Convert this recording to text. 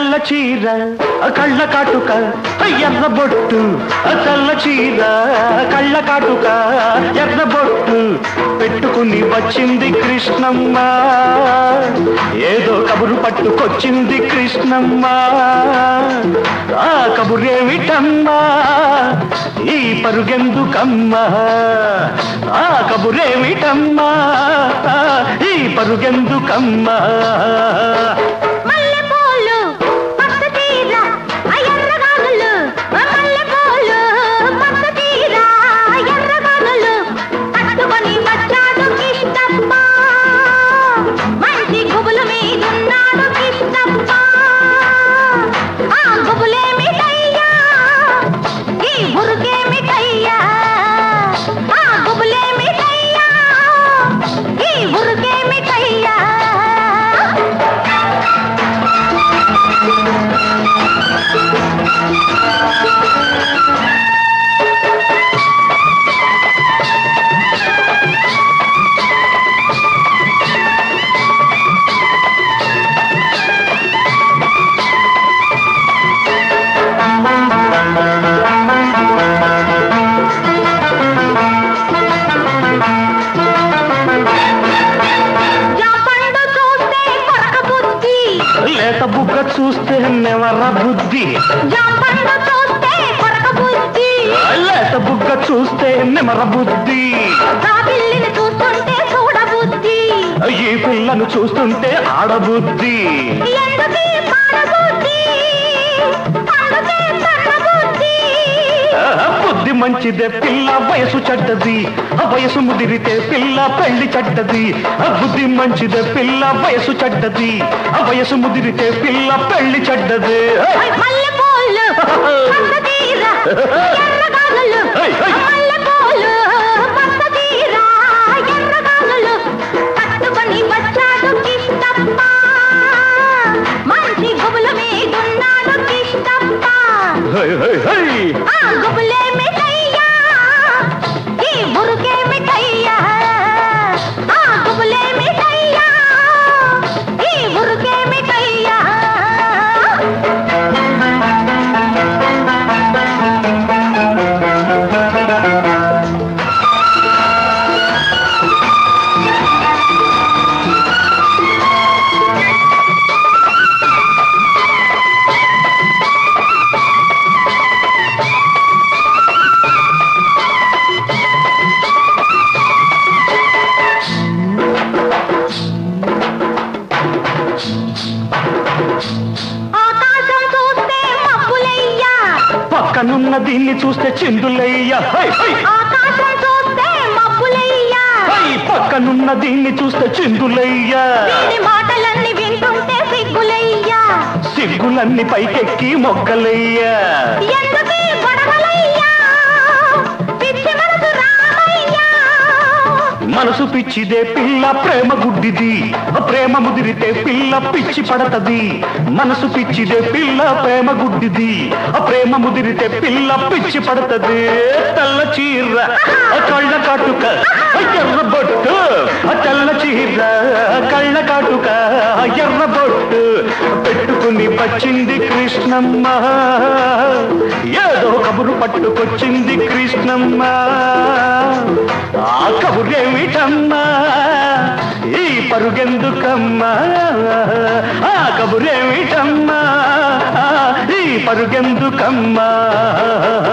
తెల్ల చీర కళ్ళ కాటుక ఎర్ర బొట్టు తెల్ల చీర కళ్ళ కాటుక ఎర్ర బొట్టు పెట్టుకుని వచ్చింది కృష్ణమ్మ ఏదో కబురు పట్టుకొచ్చింది కృష్ణమ్మ ఆ కబురేమిటమ్మా ఈ పరుగెందుకమ్మా ఆ కబురేమిటమ్మా ఈ పరుగెందుకమ్మా మల్లెపూలు పచ్చ తీర ఎర్రగానులు మల్లెపూలు పచ్చ తీర ఎర్రగానులు కట్టుకొని వచ్చాడు కిష్టప్ప మంచి గుబులు మీదున్నాడు కిష్టప్ప ఆ గుబులేమిటయ్యా ఈ బురుకేమిటయ్యా ఆ గుబులేమిటయ్యా ఈ బురుకేమిటయ్యా జాపండు చూస్తే కొరక బుద్ధి లేత బుగ్గ చూస్తే నెవర బుద్ధి జాపండు చూస్తే కొరక బుద్ధి లేత బుగ్గ చూస్తే నెమర బుద్ధి జాబిల్లిని చూస్తుంటే చూడబుద్ధి ఈ పిల్లను చూస్తుంటే ఆడబుద్ధి ఎందుకీ పాడబుద్ధి అందుకే తన్నబుద్ధి ఆ, బుద్ధి మంచిదే పిల్ల వయసు చెడ్డది ఆ వయసు ముదిరితే పిల్ల పెళ్లి చెడ్డది ఆ బుద్ధి మంచిదే పిల్ల వయసు చెడ్డది ఆ వయసు ముదిరితే పిల్ల పెళ్లి చెడ్డది మల్లెపూలు పచ్చదీర ఎర్రగానులు ఏయ్, ఏయ్. మల్లెపూలు పచ్చదీర ఎర్రగానులు కట్టుకొని వచ్చాడు కిష్టప్ప మంచి గుబులు మీదున్నాడు కిష్టప్ప హై, హై, హై. ఆ గుబులేమిటయ్యా ఈ బురుకేమిటయ్యా ఆ గుబులేమిటయ్యా ఈ బురుకేమిటయ్యా ఆకాశం చూస్తే మబ్బులయ్యా పక్కనున్న దీన్ని చూస్తే చిందులయ్య హై, హై. ఆకాశం చూస్తే మబ్బులయ్యా హై, పక్కనున్న దీన్ని చూస్తే చిందులయ్య దీని మాటలన్నీ వింటుంటే సిగ్గులయ్యా సిగ్గులన్నీ పైకెక్కి మొగ్గలయ్య ఎందుకీ గొడవలయ్యా పిచ్చి మనసు రామయ్యా మనసు పిచ్చిదే పిల్ల ప్రేమ గుడ్డిది ప్రేమ ముదిరితే పిల్ల పిచ్చి పడతది మనసు పిచ్చిదే పిల్ల ప్రేమ గుడ్డిది ప్రేమ ముదిరితే పిల్ల పిచ్చి పడతది తెల్ల చీర కళ్ళ కాటుక ఎర్ర బొట్టు తెల్ల చీర కళ్ళ కాటుక ఎర్ర బొట్టు పెట్టుకుని వచ్చింది కృష్ణమ్మ ఏదో కబురు పట్టుకొచ్చింది కృష్ణమ్మ ఆ కబురేమిటమ్మా ఈ పరుగెందుకమ్మా ఆ కబురేమిటమ్మా ఈ పరుగెందుకమ్మా